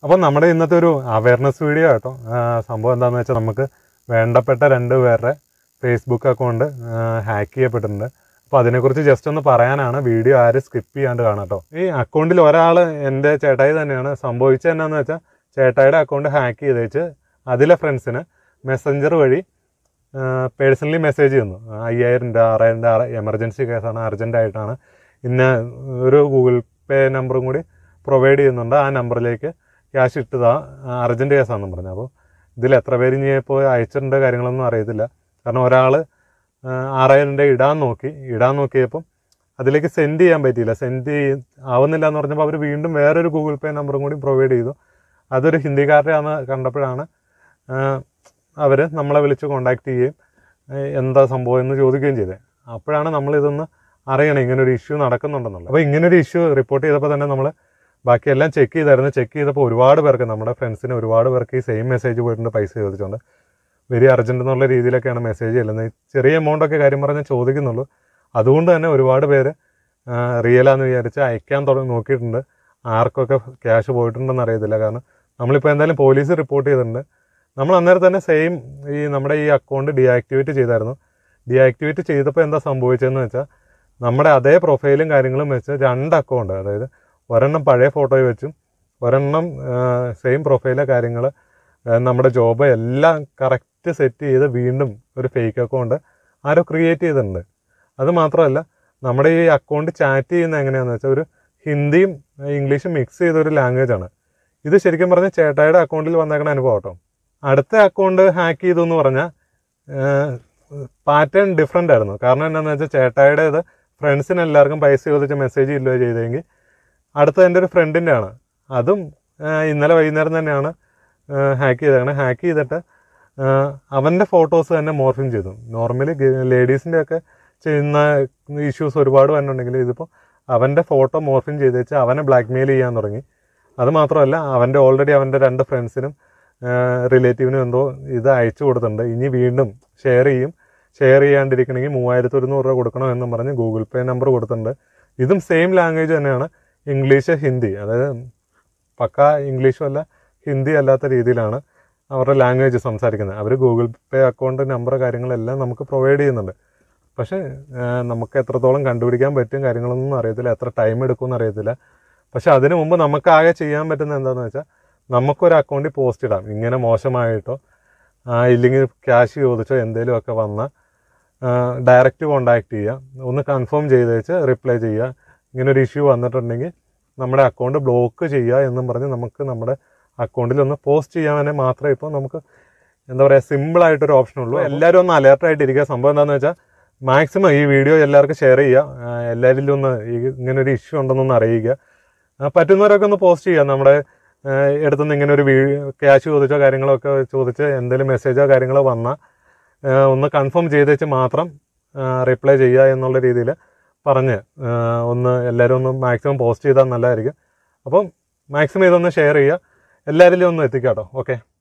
അപ്പം നമ്മുടെ ഇന്നത്തെ ഒരു അവയർനെസ് വീഡിയോ കേട്ടോ ആ, സംഭവം എന്താണെന്ന് വെച്ചാൽ നമുക്ക് വേണ്ടപ്പെട്ട രണ്ട് പേരുടെ ഫേസ്ബുക്ക് അക്കൗണ്ട് ഹാക്ക് ചെയ്യപ്പെട്ടിട്ടുണ്ട് അപ്പോൾ അതിനെക്കുറിച്ച് ജസ്റ്റ് ഒന്ന് പറയാനാണ് വീഡിയോ ആരും സ്കിപ്പ് ചെയ്യാണ്ട് കാണാം കേട്ടോ ഈ അക്കൗണ്ടിൽ ഒരാൾ എൻ്റെ ചേട്ടായി തന്നെയാണ് സംഭവിച്ചത് എന്നാന്ന് വെച്ചാൽ ചേട്ടായിയുടെ അക്കൗണ്ട് ഹാക്ക് ചെയ്ത് വെച്ച് അതിലെ ഫ്രണ്ട്സിന് മെസ്സഞ്ചർ വഴി പേഴ്സണലി മെസ്സേജ് ചെയ്യുന്നു അയ്യായിരം രൂപ ആറായിരം രൂപ എമർജൻസി കേസാണ് അർജൻ്റ് ആയിട്ടാണ് ഇന്ന ഒരു ഗൂഗിൾ പേ നമ്പറും കൂടി പ്രൊവൈഡ് ചെയ്യുന്നുണ്ട് ആ നമ്പറിലേക്ക് ക്യാഷ് ഇട്ടതാ അർജൻറ്റ് കേസാണെന്ന് പറഞ്ഞു അപ്പോൾ ഇതിൽ എത്ര പേര് ഇനി ഇപ്പോൾ അയച്ചിട്ടുണ്ട് കാര്യങ്ങളൊന്നും അറിയത്തില്ല കാരണം ഒരാൾ ആറായിരം രൂപ ഇടാൻ നോക്കി ഇടാൻ നോക്കിയപ്പം അതിലേക്ക് സെൻഡ് ചെയ്യാൻ പറ്റിയില്ല സെൻഡ് ആവുന്നില്ല എന്ന് പറഞ്ഞപ്പോൾ അവർ വീണ്ടും വേറൊരു ഗൂഗിൾ പേ നമ്പറും കൂടി പ്രൊവൈഡ് ചെയ്തു അതൊരു ഹിന്ദിക്കാരുടെയാണെന്ന് കണ്ടപ്പോഴാണ് അവർ നമ്മളെ വിളിച്ച് കോണ്ടാക്ട് ചെയ്യുകയും ഏഹ് എന്താ സംഭവം എന്ന് ചോദിക്കുകയും ചെയ്തത് അപ്പോഴാണ് നമ്മളിതൊന്ന് അറിയണം ഇങ്ങനൊരു ഇഷ്യൂ നടക്കുന്നുണ്ടെന്നുള്ളത് അപ്പോൾ ഇങ്ങനൊരു ഇഷ്യൂ റിപ്പോർട്ട് ചെയ്തപ്പോൾ തന്നെ നമ്മൾ ബാക്കിയെല്ലാം ചെക്ക് ചെയ്തായിരുന്നു ചെക്ക് ചെയ്തപ്പോൾ ഒരുപാട് പേർക്ക് നമ്മുടെ ഫ്രണ്ട്സിന് ഒരുപാട് പേർക്ക് ഈ സെയിം മെസ്സേജ് പോയിട്ടുണ്ട് പൈസ ചോദിച്ചുകൊണ്ട് വെരി അർജൻറ്റ് എന്നുള്ള രീതിയിലൊക്കെയാണ് മെസ്സേജ് ചെല്ലുന്നത് ചെറിയ എമൗണ്ടൊക്കെ കാര്യം പറഞ്ഞാൽ ചോദിക്കുന്നുള്ളൂ അതുകൊണ്ട് തന്നെ ഒരുപാട് പേര് റിയലാന്ന് വിചാരിച്ച് അയക്കാൻ തുടങ്ങി നോക്കിയിട്ടുണ്ട് ആർക്കൊക്കെ ക്യാഷ് പോയിട്ടുണ്ടെന്ന് അറിയത്തില്ല കാരണം നമ്മളിപ്പോൾ എന്തായാലും പോലീസ് റിപ്പോർട്ട് ചെയ്തിട്ടുണ്ട് നമ്മൾ അന്നേരം തന്നെ സെയിം ഈ നമ്മുടെ ഈ അക്കൗണ്ട് ഡീആക്ടിവേറ്റ് ചെയ്തായിരുന്നു ഡീആക്ടിവേറ്റ് ചെയ്തപ്പോൾ എന്താ സംഭവിച്ചതെന്ന് വെച്ചാൽ നമ്മുടെ അതേ പ്രൊഫൈലും കാര്യങ്ങളും വെച്ച് രണ്ട് അക്കൗണ്ട് അതായത് ഒരെണ്ണം പഴയ ഫോട്ടോയിൽ വെച്ചും ഒരെണ്ണം സെയിം പ്രൊഫൈലെ കാര്യങ്ങൾ നമ്മുടെ ജോബ് എല്ലാം കറക്റ്റ് സെറ്റ് ചെയ്ത് വീണ്ടും ഒരു ഫേക്ക് അക്കൗണ്ട് ആരോ ക്രിയേറ്റ് ചെയ്തിട്ടുണ്ട് അത് മാത്രമല്ല നമ്മുടെ ഈ അക്കൗണ്ട് ചാറ്റ് ചെയ്യുന്ന എങ്ങനെയാണെന്ന് വെച്ചാൽ ഒരു ഹിന്ദിയും ഇംഗ്ലീഷും മിക്സ് ചെയ്ത ഒരു ലാംഗ്വേജ് ആണ് ഇത് ശരിക്കും പറഞ്ഞാൽ ചേട്ടായുടെ അക്കൗണ്ടിൽ വന്നേക്കണ അനുഭവം കേട്ടോ അടുത്ത അക്കൗണ്ട് ഹാക്ക് ചെയ്തു എന്ന് പറഞ്ഞാൽ പാറ്റേൺ ഡിഫറെൻ്റ് ആയിരുന്നു കാരണം എന്താണെന്ന് വെച്ചാൽ ചേട്ടായുടെ ഇത് ഫ്രണ്ട്സിന് എല്ലാവർക്കും പൈസ ചോദിച്ച് മെസ്സേജ് ഇല്ലോ ചെയ്തെങ്കിൽ അടുത്ത എൻ്റെ ഒരു ഫ്രണ്ടിൻ്റെ ആണ് അതും ആ, ഇന്നലെ വൈകുന്നേരം തന്നെയാണ് ഹാക്ക് ചെയ്തേക്കണേ ഹാക്ക് ചെയ്തിട്ട് ആ, അവൻ്റെ ഫോട്ടോസ് തന്നെ മോർഫിങ് ചെയ്തു നോർമലി ലേഡീസിൻ്റെ ഒക്കെ ചെയ്യുന്ന ഇഷ്യൂസ് ഒരുപാട് വന്നിട്ടുണ്ടെങ്കിൽ ഇതിപ്പോൾ അവൻ്റെ ഫോട്ടോ മോർഫിങ് ചെയ്ത് വെച്ച് അവനെ ബ്ലാക്ക് മെയിൽ ചെയ്യാൻ തുടങ്ങി അത് മാത്രമല്ല അവൻ്റെ ഓൾറെഡി അവൻ്റെ രണ്ട് ഫ്രണ്ട്സിനും റിലേറ്റീവിനും എന്തോ ഇത് അയച്ചു കൊടുത്തിട്ടുണ്ട് ഇനി വീണ്ടും ഷെയർ ചെയ്യും ഷെയർ ചെയ്യാണ്ടിരിക്കണമെങ്കിൽ മൂവായിരത്തി ഒരുന്നൂറ് രൂപ കൊടുക്കണം എന്നും പറഞ്ഞ് ഗൂഗിൾ പേ നമ്പർ കൊടുത്തിട്ടുണ്ട് ഇതും സെയിം ലാംഗ്വേജ് തന്നെയാണ് ഇംഗ്ലീഷ് ഹിന്ദി അതായത് പക്ക ഇംഗ്ലീഷും അല്ല ഹിന്ദി അല്ലാത്ത രീതിയിലാണ് അവരുടെ ലാംഗ്വേജ് സംസാരിക്കുന്നത് അവർ ഗൂഗിൾ പേ അക്കൗണ്ട് നമ്പർ കാര്യങ്ങളെല്ലാം നമുക്ക് പ്രൊവൈഡ് ചെയ്യുന്നുണ്ട് പക്ഷേ ആ, നമുക്ക് എത്രത്തോളം കണ്ടുപിടിക്കാൻ പറ്റും കാര്യങ്ങളൊന്നും അറിയത്തില്ല എത്ര ടൈം എടുക്കുമെന്ന് അറിയത്തില്ല പക്ഷെ അതിനു മുമ്പ് നമുക്ക് ആകെ ചെയ്യാൻ പറ്റുന്ന എന്താണെന്ന് വെച്ചാൽ നമുക്കൊരു അക്കൗണ്ടിൽ പോസ്റ്റ് ഇടാം ഇങ്ങനെ മോശമായിട്ടോ ആ, ഇല്ലെങ്കിൽ ക്യാഷ് ചോദിച്ചോ എന്തെങ്കിലും ഒക്കെ വന്നാൽ ഡയറക്റ്റ് കോണ്ടാക്ട് ചെയ്യുക ഒന്ന് കൺഫേം ചെയ്ത് വെച്ച് റിപ്ലൈ ചെയ്യുക ഇങ്ങനെ ഒരു ഇഷ്യൂ വന്നിട്ടുണ്ടെങ്കിൽ നമ്മുടെ അക്കൗണ്ട് ബ്ലോക്ക് ചെയ്യുക എന്നും പറഞ്ഞ് നമുക്ക് നമ്മുടെ അക്കൗണ്ടിൽ ഒന്ന് പോസ്റ്റ് ചെയ്യാൻ മാത്രമേ ഇപ്പോൾ നമുക്ക് എന്താ പറയുക സിമ്പിളായിട്ടൊരു ഓപ്ഷൻ ഉള്ളൂ എല്ലാവരും ഒന്ന് അലേർട്ടായിട്ടിരിക്കുക സംഭവം എന്താണെന്ന് വെച്ചാൽ മാക്സിമം ഈ വീഡിയോ എല്ലാവർക്കും ഷെയർ ചെയ്യുക ആ, എല്ലാവരിലും ഒന്ന് ഈ ഇങ്ങനെ ഒരു ഇഷ്യൂ ഉണ്ടെന്നൊന്ന് അറിയിക്കുക ആ, പറ്റുന്നവരൊക്കെ ഒന്ന് പോസ്റ്റ് ചെയ്യുക നമ്മുടെ എടുത്തുനിന്ന് ഇങ്ങനെ ഒരു വീ ക്യാഷ് ചോദിച്ചോ കാര്യങ്ങളോ ഒക്കെ ചോദിച്ച് എന്തെങ്കിലും മെസ്സേജോ കാര്യങ്ങളോ വന്നാൽ ഒന്ന് കൺഫേം ചെയ്ത് വെച്ച് മാത്രം റിപ്ലൈ ചെയ്യുക എന്നുള്ള രീതിയിൽ പറഞ്ഞ് ആ, ഒന്ന് എല്ലാവരും ഒന്ന് മാക്സിമം പോസ്റ്റ് ചെയ്താൽ നല്ലതായിരിക്കും അപ്പം മാക്സിമം ഇതൊന്ന് ഷെയർ ചെയ്യുക എല്ലാവരിലും ഒന്ന് എത്തിക്കാം കേട്ടോ ഓക്കെ